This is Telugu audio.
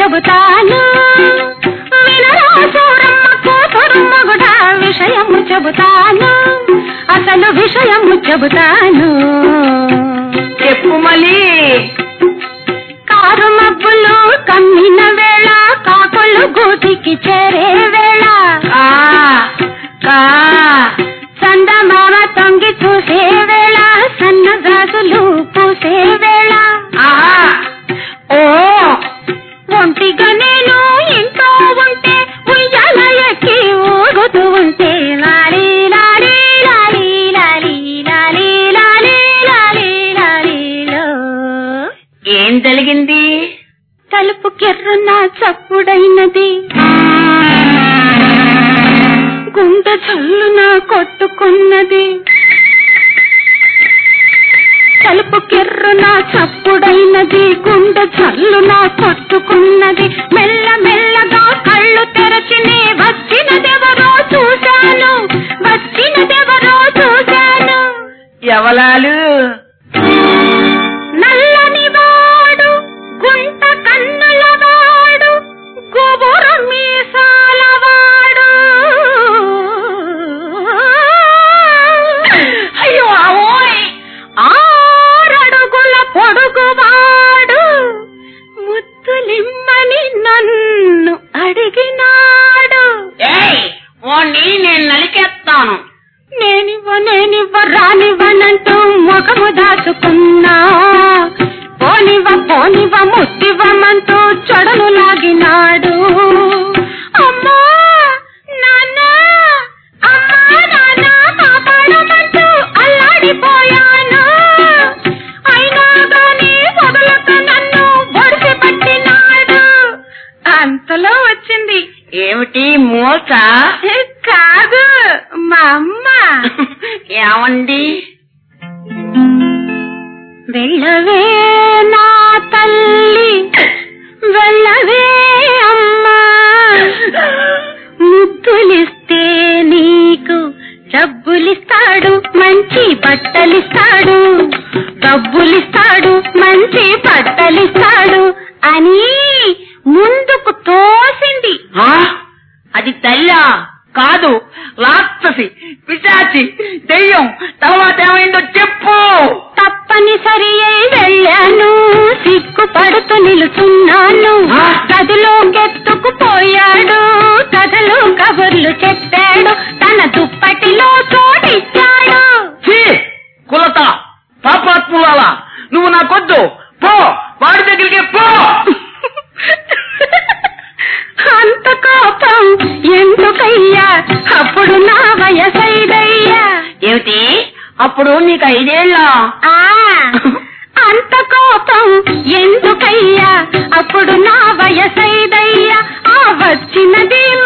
చెబుతాను వినరా సూరమ్మ కూతురు మగుడ విషయము చెబుతాను అసలు విషయము చెబుతాను చెప్పు మళ్ళీ కారు మబ్బులు కమ్మిన వేళ కాకులు గూటికి చేరే వేళ కా కా చందమామ తొంగి చూసే వేళ సన్నగాజులు పూసే వేళ ఆహా ఓ ఒంటిగా నేను ఇంట్లో ఉంటే ఉయ్యాల ఎక్కి ఊగుతూ ఉంటే లాలి లాలి లాలి లాలి లాలి లాలి లాలి లాలిలో ఏం జరిగింది తలుపు కెర్రున చప్పుడైనది గుండె చల్లున కొట్టుకున్నది తలుపు కెర్రున చప్పుడైనది గుండె చల్లున కొట్టుకున్నది మెల్ల మెల్లగా కళ్ళు తెరచినే వచ్చినదెవరో చూశాను వచ్చినదెవరో చూశాను ఎవలాలు నల్లని వాడు గుంట కన్నుల వాడు గోబుర మీసాల వాడు అయ్యో అవోయ్ ఆరడుగుల పొడుగు వాడు ముత్తులిమ్మని నన్ను అడిగినాడు ఏయ్ ఓండి నేను నలికేస్తాను నేనివ్వ నేనివ్వ రానివ్వనంటూ ముఖము దాచుకున్నా పోనివ్వ పోనివ్వ ముట్టివ్వమంటూ చొడలు లాగినాడు అమ్మా నాన్న అమ్మా నాన్న కాపాడమంటూ అల్లాడిపోయాను అయినా గాని వదలక నన్ను ఒడిసి పట్టినాడు అంతలో వచ్చింది ఏమిటి మోస కాదు మా అమ్మ ఏమండి వెళ్ళవే నా తల్లి వెళ్ళవే అమ్మా ముద్దులిస్తే నీకు డబ్బులిస్తాడు మంచి బట్టలిస్తాడు డబ్బులిస్తాడు మంచి బట్టలిస్తాడు అని ముందుకు తోసింది ఆ? అది తల్లా కాదు రాక్షసి పిశాచి దెయ్యం తర్వాత ఏమైందో చెప్పు తప్పనిసరి అయి వెళ్ళాను సిగ్గుపడుతూ నిలుచున్నాను ఆ? గదిలో గెత్తుకుపోయాడు కథలు కబుర్లు చెప్పాడు తన దుప్పటిలో చోటిచ్చాడు ఛీ! కులత పాపాత్ములాలా నువ్వు నాకొద్దు పో వాడి దగ్గరికి పో అంత కోపం ఎందుకయ్యా అప్పుడు నా వయసైదయ్యా ఏమిటి అప్పుడు నీకు ఐదేళ్ళ ఆ అంత కోపం ఎందుకయ్యా అప్పుడు నా వయసైదయ్యా ఆ వచ్చినది